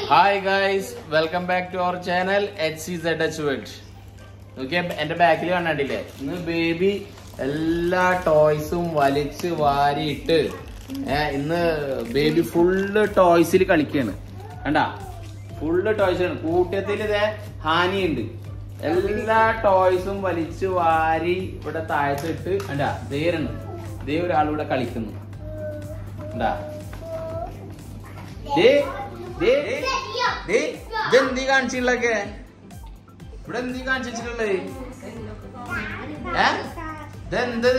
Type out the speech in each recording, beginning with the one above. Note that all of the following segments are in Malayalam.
Hi guys welcome back to our channel H C Z H വെഡ് നോക്കിയ എന്റെ ബാക്കിൽ കണ്ടില്ലേ ഇന്ന് ബേബി എല്ലാ ടോയ്സും വലിച്ച് വാരിയിട്ട് ഏ ഇന്ന് ബേബി ഫുള്ള് ടോയ്സിൽ കളിക്കാണ് കണ്ടാ ഫുള്ള് ടോയ്സാണ് കൂട്ടത്തിൽ ഇതേ ഹാനിയുണ്ട് എല്ലാ ടോയ്സും വലിച്ചു വാരി ഇവിടെ താഴത്തിട്ട് കണ്ടാ ദേരുണ്ട് ദേ ഒരാളിവിടെ കളിക്കുന്നു കണ്ടാ ദേ ദേ ദേ ഇതെന്തീ കാണിച്ചിട്ടുള്ളൊക്കെ ഇവിടെ എന്തീ കാണിച്ചിട്ടുള്ളത് ഏ ഇതെന്തത്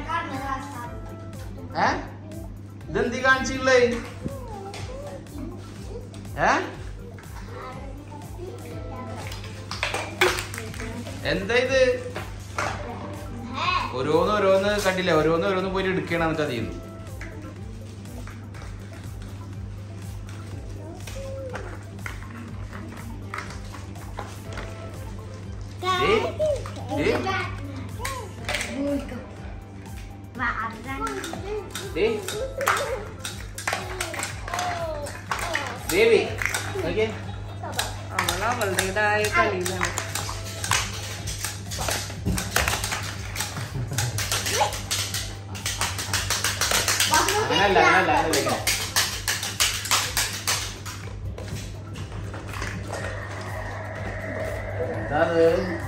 ഏ ഇതെന്തീ കാണിച്ചിട്ടുള്ളത് ഏ എന്താ ഇത് ഓരോന്ന് ഓരോന്ന് കണ്ടില്ലേ ഓരോന്ന് ഓരോന്ന് പോയി എടുക്കണം എന്നിട്ട് അതിന്ന് ദേ, ദേ, ദേ. ബേബി നോക്കിയേ അവൾ അവളുടേതായ കളിയിലാണ് അങ്ങനല്ല അങ്ങനല്ല അങ്ങനെ വിളിക്കണേ എന്താ അത്?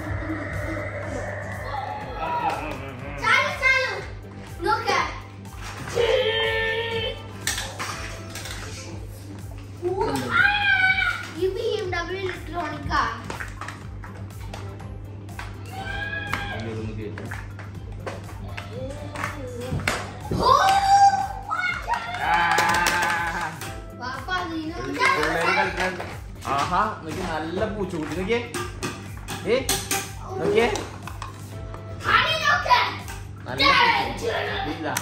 ഇതൊന്ന് കേട്ടോ. ആ. പിള്ളേര് കളിക്കാൻ ആഹാ നോക്കി നല്ല പൂച്ചക്കുട്ടി നോക്കിയേ ഏ നോക്കിയേ നല്ല പൂച്ചക്കുട്ടി. ഇതാ,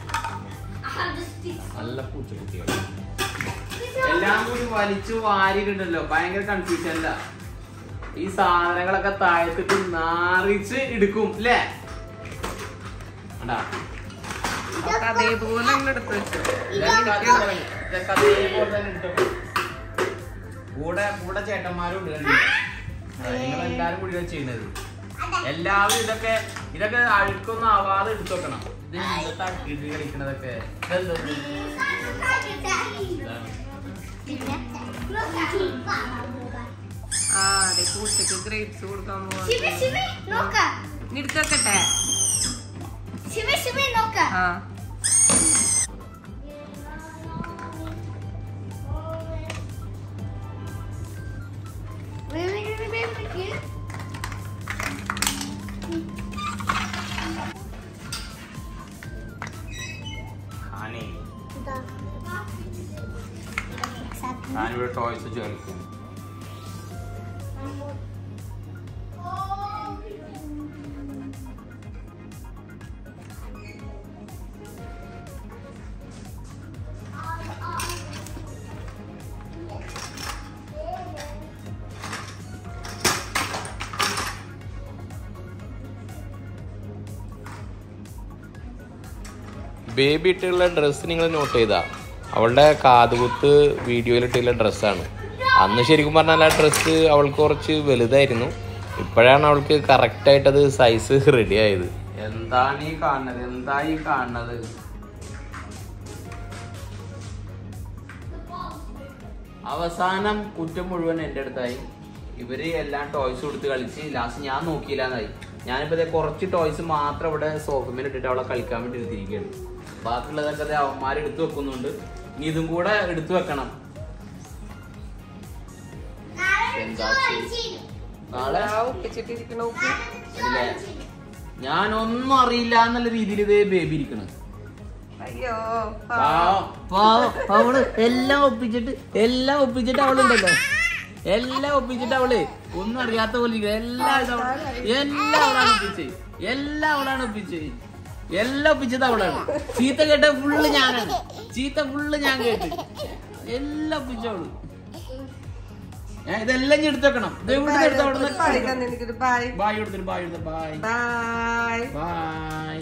നല്ല പൂച്ചക്കുട്ടികൾ എല്ലാം കൂടി വലിച്ചു വാരിയിട്ടുണ്ടല്ലോ ഭയങ്കര കൺഫ്യൂഷനില്ല ഈ സാധനങ്ങളൊക്കെ താഴത്തിട്ട് നാറിച്ച് എടുക്കും അല്ലേ കണ്ടാ ഒക്കെ അതേപോലെ അങ്ങ് എടുത്ത് വെച്ചു ഇതൊക്കെ അതേപോലെ- ഇതൊക്കെ അതേപോലെ തന്നെ ഇട്ടു. കൂടെ കൂടെ ചേട്ടന്മാരും ഉണ്ട് കണ്ടില്ലേ? നിങ്ങൾ എല്ലാരും കൂടി ചെയ്യുന്നത് എല്ലാവരും ഇതൊക്കെ ഇതൊക്കെ അഴുക്കൊന്നും ആവാതെ എടുത്തു വെക്കണം ഇത് ഇന്നത്തെ ഇത് കളിക്കണതൊക്കെ ഇതെന്തത്? ഇതാണ്. ആ അതെ പൂച്ചക്ക് ഗ്രേപ്സ് കൊടുക്കാൻ പോവാ ഇനി എടുത്ത് വെക്കട്ടെ ആ ആനേ. ഞാനിവിടെ ടോയ്സ് ചേർക്കുന്നു ബേബി ഇട്ടുള്ള ഡ്രസ്സ് നിങ്ങൾ നോട്ട് ചെയ്താ അവളുടെ കാതുകുത്ത് വീഡിയോയിലിട്ടുള്ള ഡ്രസ്സാണ് അന്ന് ശരിക്കും പറഞ്ഞാൽ ആ ഡ്രസ്സ് അവൾക്ക് കുറച്ച് വലുതായിരുന്നു ഇപ്പോഴാണ് അവൾക്ക് കറക്റ്റായിട്ട് അത് സൈസ് റെഡി ആയത് എന്താണ് ഈ കാണുന്നത് എന്താ ഈ കാണുന്നത് അവസാനം കുറ്റം മുഴുവൻ എൻ്റെ അടുത്തായി ഇവര് എല്ലാം ടോയ്സ് കൊടുത്ത് കളിച്ച് ലാസ്റ്റ് ഞാൻ നോക്കിയില്ലാന്നായി ഞാനിപ്പോ ദേ കുറച്ച് ടോയ്സ് മാത്രം ഇവിടെ സോഫമേൽ ഇട്ടിട്ട് അവളെ കളിക്കാൻ വേണ്ടി എടുത്തിരിക്കുകയാണ് ബാക്കിയുള്ളതൊക്കെ ദേ അവന്മാർ എടുത്തു വെക്കുന്നുണ്ട് ഇനി ഇതും കൂടെ എടുത്തു വെക്കണം എന്താ ചെയ്യ- നാളെ ആ ഒപ്പിച്ചിട്ടിരിക്കണ ഉപ്പ് അല്ലേ ഞാനൊന്നും അറിയില്ല എന്നുള്ള രീതിയിൽ ഇതേ ബേബി ഇരിക്കണം അയ്യോ പാവം, പാവം. അവള് എല്ലാം ഒപ്പിച്ചിട്ട് എല്ലാം ഒപ്പിച്ചിട്ട് അവളുണ്ടല്ലോ എല്ലാം ഒപ്പിച്ചിട്ട് അവള് ഒന്നും അറിയാത്ത പോലെ ഇരിക്കുക. എല്ലാം ഇത് അവള്- എല്ലാം അവളാണ് ഒപ്പിച്ച് എല്ലാം അവളാണ് ഒപ്പിച്ച് എല്ലാം ഒപ്പിച്ചത് അവളാണ് ചീത്ത കേട്ട ഫുള്ള് ഞാനാണ് ചീത്ത ഫുള്ള് ഞാൻ കേട്ട് എല്ലാം ഒപ്പിച്ചവള് ഏ, ഇതെല്ലാം ഞാൻ എടുത്ത് വെക്കണം ഇത് ഇവിടുന്ന് എടുത്ത് അവിടെ പഠിക്കാൻ എനിക്കൊരു ബൈ ബായ് എടുത്തിട്ട് ബായ് എടുത്ത് ബായ് ബൈ ബായ്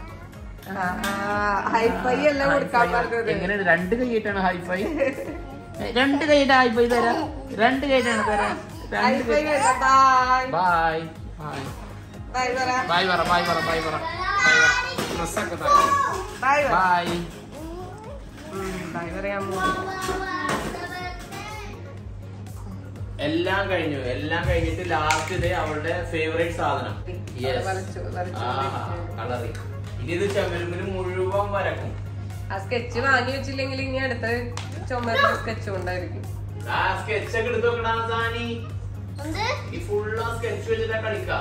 ആ ഹൈഫൈ എല്ലാം കൊടുക്കാൻ പറഞ്ഞത് എങ്ങനെയാണ് രണ്ട് കൈയിട്ടാണ് ഹൈഫൈ രണ്ട് കൈയുടെ ആയി പോയി തരാം രണ്ട് കൈയിട്ടാണ് തരാം രണ്ട് bye bye bye bye bye പറ ബൈ പറ ബൈ പറ ബൈ പറ ബൈ പറ ഡ്രസ്സൊക്കെ തരാം ബൈ പറ ബൈ ബൈ പറയാൻ എല്ലാം കഴിഞ്ഞു എല്ലാം കഴിഞ്ഞിട്ട് ലാസ്റ്റ് ഇത് അവളുടെ ഫേവറേറ്റ് സാധനം Yes. വരച്ചു വരച്ചു കളറി ഇനി ഇത് ചെമ്മരുമ്പിന് മുഴുവൻ വരക്കും ആ സ്കെച്ച് വാങ്ങി വെച്ചില്ലെങ്കിൽ ഇനി അടുത്ത ചുമരിലെ സ്കെച്ച് കൊണ്ടായിരിക്കും ആ സ്കെച്ച് ഒക്കെ എടുത്ത് വെക്കണ സാനി ഈ ഫുള്ള് ആ സ്കെച്ച് വെച്ചിട്ടാ കളിക്ക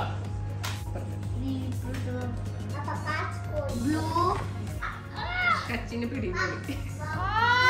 Blue. സ്കെച്ചിന് പിടിയും